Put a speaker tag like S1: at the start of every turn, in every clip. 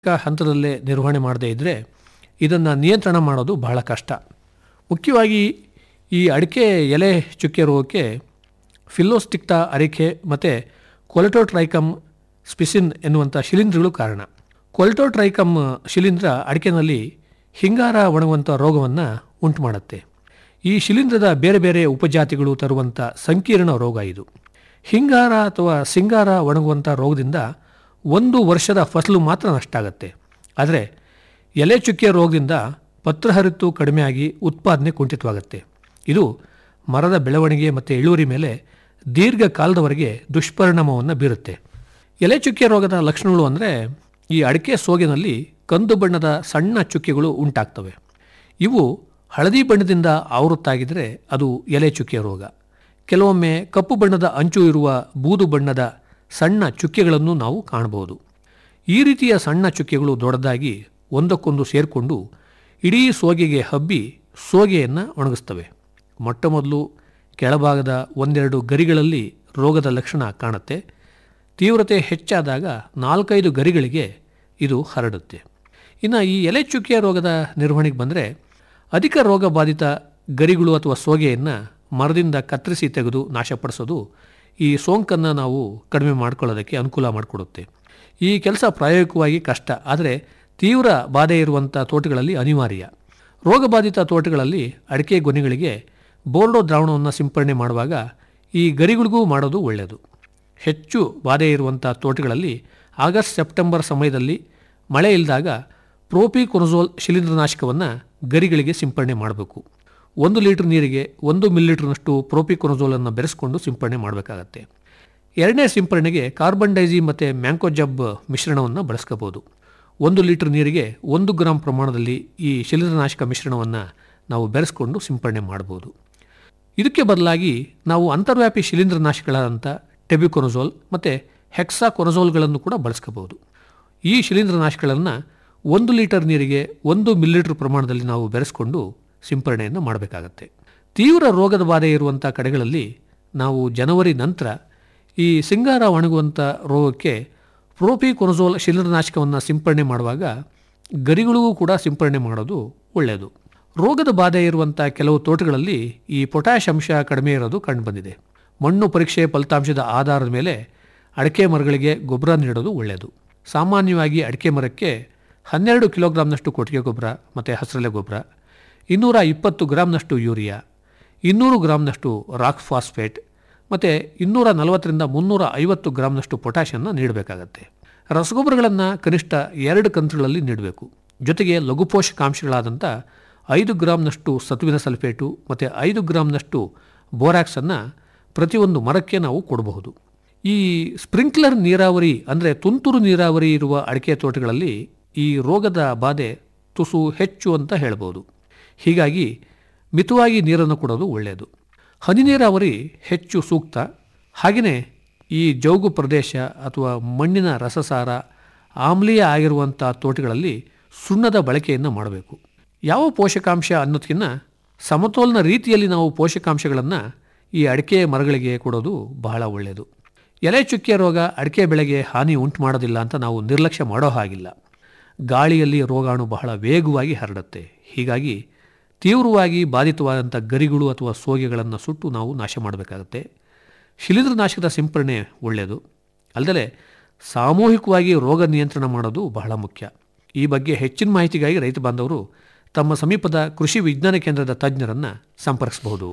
S1: ಹಂತದಲ್ಲೇ ನಿರ್ವಹಣೆ ಮಾಡದೇ ಇದ್ದರೆ ಇದನ್ನು ನಿಯಂತ್ರಣ ಮಾಡೋದು ಬಹಳ ಕಷ್ಟ ಮುಖ್ಯವಾಗಿ ಈ ಅಡಿಕೆ ಎಲೆ ಚುಕ್ಕೆ ರೋಗಕ್ಕೆ ಫಿಲ್ಲೋಸ್ಟಿಕ್ಟಾ ಅರಿಕೆ ಮತ್ತು ಕೊಲೆಟೋಟ್ರೈಕಮ್ ಸ್ಪಿಸಿನ್ ಎನ್ನುವಂಥ ಶಿಲೀಂಧ್ರಗಳು ಕಾರಣ ಕೊಲೆಟೋಟ್ರೈಕಮ್ ಶಿಲೀಂಧ್ರ ಅಡಿಕೆನಲ್ಲಿ ಹಿಂಗಾರ ಒಣಗುವಂಥ ರೋಗವನ್ನು ಉಂಟು ಮಾಡುತ್ತೆ ಈ ಶಿಲೀಂಧ್ರದ ಬೇರೆ ಬೇರೆ ಉಪಜಾತಿಗಳು ತರುವಂಥ ಸಂಕೀರ್ಣ ರೋಗ ಇದು ಹಿಂಗಾರ ಅಥವಾ ಸಿಂಗಾರ ಒಣಗುವಂಥ ರೋಗದಿಂದ ಒಂದು ವರ್ಷದ ಫಸಲು ಮಾತ್ರ ನಷ್ಟ ಆಗುತ್ತೆ ಆದರೆ ಎಲೆ ಚುಕ್ಕೆ ರೋಗದಿಂದ ಪತ್ರಹರಿತು ಕಡಿಮೆಯಾಗಿ ಉತ್ಪಾದನೆ ಕುಂಠಿತವಾಗುತ್ತೆ ಇದು ಮರದ ಬೆಳವಣಿಗೆ ಮತ್ತು ಇಳುವರಿ ಮೇಲೆ ದೀರ್ಘಕಾಲದವರೆಗೆ ದುಷ್ಪರಿಣಾಮವನ್ನು ಬೀರುತ್ತೆ ಎಲೆ ಚುಕ್ಕೆ ರೋಗದ ಲಕ್ಷಣಗಳು ಅಂದರೆ ಈ ಅಡಿಕೆ ಸೋಗಿನಲ್ಲಿ ಕಂದು ಬಣ್ಣದ ಸಣ್ಣ ಚುಕ್ಕೆಗಳು ಉಂಟಾಗ್ತವೆ ಇವು ಹಳದಿ ಬಣ್ಣದಿಂದ ಆವೃತ್ತಾಗಿದ್ದರೆ ಅದು ಎಲೆ ಚುಕ್ಕೆ ರೋಗ ಕೆಲವೊಮ್ಮೆ ಕಪ್ಪು ಬಣ್ಣದ ಅಂಚು ಇರುವ ಬೂದು ಬಣ್ಣದ ಸಣ್ಣ ಚುಕ್ಕೆಗಳನ್ನು ನಾವು ಕಾಣಬಹುದು ಈ ರೀತಿಯ ಸಣ್ಣ ಚುಕ್ಕೆಗಳು ದೊಡ್ಡದಾಗಿ ಒಂದಕ್ಕೊಂದು ಸೇರಿಕೊಂಡು ಇಡೀ ಸೋಗೆಗೆ ಹಬ್ಬಿ ಸೋಗೆಯನ್ನು ಒಣಗಿಸ್ತವೆ ಮೊಟ್ಟ ಮೊದಲು ಕೆಳಭಾಗದ ಒಂದೆರಡು ಗರಿಗಳಲ್ಲಿ ರೋಗದ ಲಕ್ಷಣ ಕಾಣುತ್ತೆ ತೀವ್ರತೆ ಹೆಚ್ಚಾದಾಗ ನಾಲ್ಕೈದು ಗರಿಗಳಿಗೆ ಇದು ಹರಡುತ್ತೆ ಇನ್ನು ಈ ಎಲೆ ಚುಕ್ಕೆಯ ರೋಗದ ನಿರ್ವಹಣೆಗೆ ಬಂದರೆ ಅಧಿಕ ರೋಗ ಬಾಧಿತ ಗರಿಗಳು ಅಥವಾ ಸೋಗೆಯನ್ನು ಮರದಿಂದ ಕತ್ತರಿಸಿ ತೆಗೆದು ನಾಶಪಡಿಸೋದು ಈ ಸೋಂಕನ್ನು ನಾವು ಕಡಿಮೆ ಮಾಡ್ಕೊಳ್ಳೋದಕ್ಕೆ ಅನುಕೂಲ ಮಾಡಿಕೊಡುತ್ತೆ ಈ ಕೆಲಸ ಪ್ರಾಯೋಗಿಕವಾಗಿ ಕಷ್ಟ ಆದರೆ ತೀವ್ರ ಬಾಧೆ ಇರುವಂಥ ತೋಟಗಳಲ್ಲಿ ಅನಿವಾರ್ಯ ರೋಗಬಾಧಿತ ತೋಟಗಳಲ್ಲಿ ಅಡಿಕೆ ಗೊನೆಗಳಿಗೆ ಬೋರ್ಡೋ ದ್ರಾವಣವನ್ನು ಸಿಂಪಡಣೆ ಮಾಡುವಾಗ ಈ ಗರಿಗಳಿಗೂ ಮಾಡೋದು ಒಳ್ಳೆಯದು ಹೆಚ್ಚು ಬಾಧೆ ಇರುವಂಥ ತೋಟಗಳಲ್ಲಿ ಆಗಸ್ಟ್ ಸೆಪ್ಟೆಂಬರ್ ಸಮಯದಲ್ಲಿ ಮಳೆ ಇಲ್ಲದಾಗ ಪ್ರೋಪಿಕೊನಜೋಲ್ ಶಿಲೀಂಧ್ರನಾಶಕವನ್ನು ಗರಿಗಳಿಗೆ ಸಿಂಪಡಣೆ ಮಾಡಬೇಕು ಒಂದು ಲೀಟರ್ ನೀರಿಗೆ ಒಂದು ಮಿಲಿಲೀಟರ್ನಷ್ಟು ಪ್ರೋಪಿಕೊನಜೋಲನ್ನು ಬೆರೆಸ್ಕೊಂಡು ಸಿಂಪಡಣೆ ಮಾಡಬೇಕಾಗತ್ತೆ ಎರಡನೇ ಸಿಂಪಡಣೆಗೆ ಕಾರ್ಬನ್ ಡೈಜಿ ಮತ್ತು ಮ್ಯಾಂಕೋಜಬ್ ಮಿಶ್ರಣವನ್ನು ಬಳಸ್ಕೋಬೋದು ಒಂದು ಲೀಟರ್ ನೀರಿಗೆ ಒಂದು ಗ್ರಾಂ ಪ್ರಮಾಣದಲ್ಲಿ ಈ ಶಿಲೀಂಧ್ರನಾಶಕ ಮಿಶ್ರಣವನ್ನು ನಾವು ಬೆರೆಸ್ಕೊಂಡು ಸಿಂಪಡಣೆ ಮಾಡ್ಬೋದು ಇದಕ್ಕೆ ಬದಲಾಗಿ ನಾವು ಅಂತರ್ವ್ಯಾಪಿ ಶಿಲೀಂಧ್ರನಾಶಕಗಳಾದಂಥ ಟೆಬಿಕೊನಜೋಲ್ ಮತ್ತು ಹೆಕ್ಸಾಕೊನಜೋಲ್ಗಳನ್ನು ಕೂಡ ಬಳಸ್ಕೋಬಹುದು ಈ ಶಿಲೀಂಧ್ರನಾಶಕಗಳನ್ನು ಒಂದು ಲೀಟರ್ ನೀರಿಗೆ ಒಂದು ಮಿಲಿಲೀಟರ್ ಪ್ರಮಾಣದಲ್ಲಿ ನಾವು ಬೆರೆಸ್ಕೊಂಡು ಸಿಂಪರಣೆಯನ್ನು ಮಾಡಬೇಕಾಗತ್ತೆ ತೀವ್ರ ರೋಗದ ಬಾಧೆ ಇರುವಂಥ ಕಡೆಗಳಲ್ಲಿ ನಾವು ಜನವರಿ ನಂತರ ಈ ಸಿಂಗಾರ ಒಣಗುವಂಥ ರೋಗಕ್ಕೆ ಪ್ರೋಪಿಕೊನಜೋಲ್ ಶಿಲೀಂಧ್ರನಾಶಕವನ್ನು ಸಿಂಪರಣೆ ಮಾಡುವಾಗ ಗರಿಗಳಿಗೂ ಕೂಡ ಸಿಂಪರಣೆ ಮಾಡೋದು ಒಳ್ಳೆಯದು ರೋಗದ ಬಾಧೆ ಇರುವಂಥ ಕೆಲವು ತೋಟಗಳಲ್ಲಿ ಈ ಪೊಟ್ಯಾಷ್ ಅಂಶ ಕಡಿಮೆ ಇರೋದು ಕಂಡುಬಂದಿದೆ ಮಣ್ಣು ಪರೀಕ್ಷೆ ಫಲಿತಾಂಶದ ಆಧಾರದ ಮೇಲೆ ಅಡಿಕೆ ಮರಗಳಿಗೆ ಗೊಬ್ಬರ ನೀಡೋದು ಒಳ್ಳೆಯದು ಸಾಮಾನ್ಯವಾಗಿ ಅಡಿಕೆ ಮರಕ್ಕೆ ಹನ್ನೆರಡು ಕಿಲೋಗ್ರಾಮ್ನಷ್ಟು ಕೊಟ್ಟಿಗೆ ಗೊಬ್ಬರ ಮತ್ತು ಹಸಿರೆಲೆ ಗೊಬ್ಬರ ಇನ್ನೂರ ಇಪ್ಪತ್ತು ಗ್ರಾಮ್ನಷ್ಟು ಯೂರಿಯಾ ಇನ್ನೂರು ಗ್ರಾಮ್ನಷ್ಟು ರಾಕ್ ಫಾಸ್ಫೇಟ್ ಮತ್ತು ಇನ್ನೂರ ನಲವತ್ತರಿಂದ ಮುನ್ನೂರ ಐವತ್ತು ಗ್ರಾಮ್ನಷ್ಟು ಪೊಟ್ಯಾಷನ್ನು ನೀಡಬೇಕಾಗತ್ತೆ ರಸಗೊಬ್ಬರಗಳನ್ನು ಕನಿಷ್ಠ ಎರಡು ಕಂತುಗಳಲ್ಲಿ ನೀಡಬೇಕು ಜೊತೆಗೆ ಲಘು ಪೋಷಕಾಂಶಗಳಾದಂಥ ಐದು ಗ್ರಾಮ್ನಷ್ಟು ಸತುವಿನ ಸಲ್ಫೇಟು ಮತ್ತು ಐದು ಗ್ರಾಮ್ನಷ್ಟು ಬೋರ್ಯಾಕ್ಸನ್ನು ಪ್ರತಿಯೊಂದು ಮರಕ್ಕೆ ನಾವು ಕೊಡಬಹುದು ಈ ಸ್ಪ್ರಿಂಕ್ಲರ್ ನೀರಾವರಿ ಅಂದರೆ ತುಂತುರು ನೀರಾವರಿ ಇರುವ ಅಡಿಕೆ ತೋಟಗಳಲ್ಲಿ ಈ ರೋಗದ ಬಾಧೆ ತುಸು ಹೆಚ್ಚು ಅಂತ ಹೇಳ್ಬೋದು ಹೀಗಾಗಿ ಮಿತವಾಗಿ ನೀರನ್ನು ಕೊಡೋದು ಒಳ್ಳೆಯದು ಹನಿ ನೀರಾವರಿ ಹೆಚ್ಚು ಸೂಕ್ತ ಹಾಗೆಯೇ ಈ ಜೌಗು ಪ್ರದೇಶ ಅಥವಾ ಮಣ್ಣಿನ ರಸಸಾರ ಆಮ್ಲೀಯ ಆಗಿರುವಂಥ ತೋಟಗಳಲ್ಲಿ ಸುಣ್ಣದ ಬಳಕೆಯನ್ನು ಮಾಡಬೇಕು ಯಾವ ಪೋಷಕಾಂಶ ಅನ್ನೋದಕ್ಕಿಂತ ಸಮತೋಲನ ರೀತಿಯಲ್ಲಿ ನಾವು ಪೋಷಕಾಂಶಗಳನ್ನು ಈ ಅಡಿಕೆ ಮರಗಳಿಗೆ ಕೊಡೋದು ಬಹಳ ಒಳ್ಳೆಯದು ಎಲೆ ಚುಕ್ಕೆ ರೋಗ ಅಡಿಕೆ ಬೆಳೆಗೆ ಹಾನಿ ಉಂಟು ಮಾಡೋದಿಲ್ಲ ಅಂತ ನಾವು ನಿರ್ಲಕ್ಷ್ಯ ಮಾಡೋ ಹಾಗಿಲ್ಲ ಗಾಳಿಯಲ್ಲಿ ರೋಗಾಣು ಬಹಳ ವೇಗವಾಗಿ ಹರಡುತ್ತೆ ಹೀಗಾಗಿ ತೀವ್ರವಾಗಿ ಬಾಧಿತವಾದಂಥ ಗರಿಗಳು ಅಥವಾ ಸೋಗೆಗಳನ್ನು ಸುಟ್ಟು ನಾವು ನಾಶ ಮಾಡಬೇಕಾಗತ್ತೆ ಶಿಲೀಂಧ್ರನಾಶಕದ ಸಿಂಪರಣೆ ಒಳ್ಳೆಯದು ಅಲ್ಲದೆ ಸಾಮೂಹಿಕವಾಗಿ ರೋಗ ನಿಯಂತ್ರಣ ಮಾಡೋದು ಬಹಳ ಮುಖ್ಯ ಈ ಬಗ್ಗೆ ಹೆಚ್ಚಿನ ಮಾಹಿತಿಗಾಗಿ ರೈತ ಬಾಂಧವರು ತಮ್ಮ ಸಮೀಪದ ಕೃಷಿ ವಿಜ್ಞಾನ ಕೇಂದ್ರದ ತಜ್ಞರನ್ನು ಸಂಪರ್ಕಿಸಬಹುದು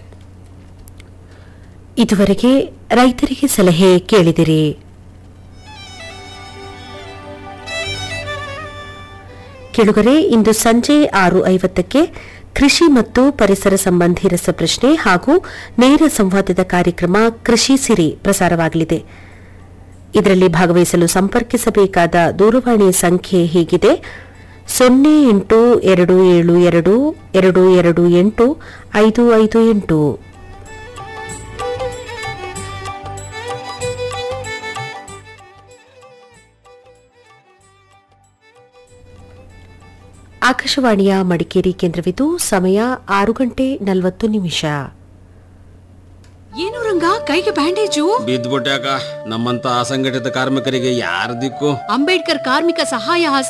S2: ಇದುವರೆಗೆ ರೈತರಿಗೆ ಸಲಹೆ ಕೇಳಿದಿರಿ ಕೆಳಗರೆ ಇಂದು ಸಂಜೆ ಆರು ಐವತ್ತಕ್ಕೆ ಕೃಷಿ ಮತ್ತು ಪರಿಸರ ಸಂಬಂಧಿ ರಸಪ್ರಶ್ನೆ ಹಾಗೂ ನೇರ ಸಂವಾದದ ಕಾರ್ಯಕ್ರಮ ಕೃಷಿ ಸಿರಿ ಪ್ರಸಾರವಾಗಲಿದೆ ಇದರಲ್ಲಿ ಭಾಗವಹಿಸಲು ಸಂಪರ್ಕಿಸಬೇಕಾದ ದೂರವಾಣಿ ಸಂಖ್ಯೆ ಹೀಗಿದೆ ಸೊನ್ನೆ ಎಂಟು ಎರಡು ಏಳು ಎರಡು ಎರಡು ಎರಡು ಎಂಟು ಐದು ಐದು ಎಂಟು ಆಕಾಶವಾಣಿಯ ಮಡಿಕೇರಿ ಕೇಂದ್ರವಿದು ಸಮಯ ಆರು ಗಂಟೆ ನಲವತ್ತು ನಿಮಿಷ
S3: ಏನು ರಂಗ ಕೈಗೆ ಬ್ಯಾಂಡೇಜು
S4: ಬಿದ್ದ್ಬಿಟ್ಯಾಕ ನಮ್ಮಂತ ಅಸಂಘಟಿತ ಕಾರ್ಮಿಕರಿಗೆ ಯಾರ ದಿಕ್ಕು
S3: ಅಂಬೇಡ್ಕರ್ ಕಾರ್ಮಿಕ ಸಹಾಯ ಹಸ್ತ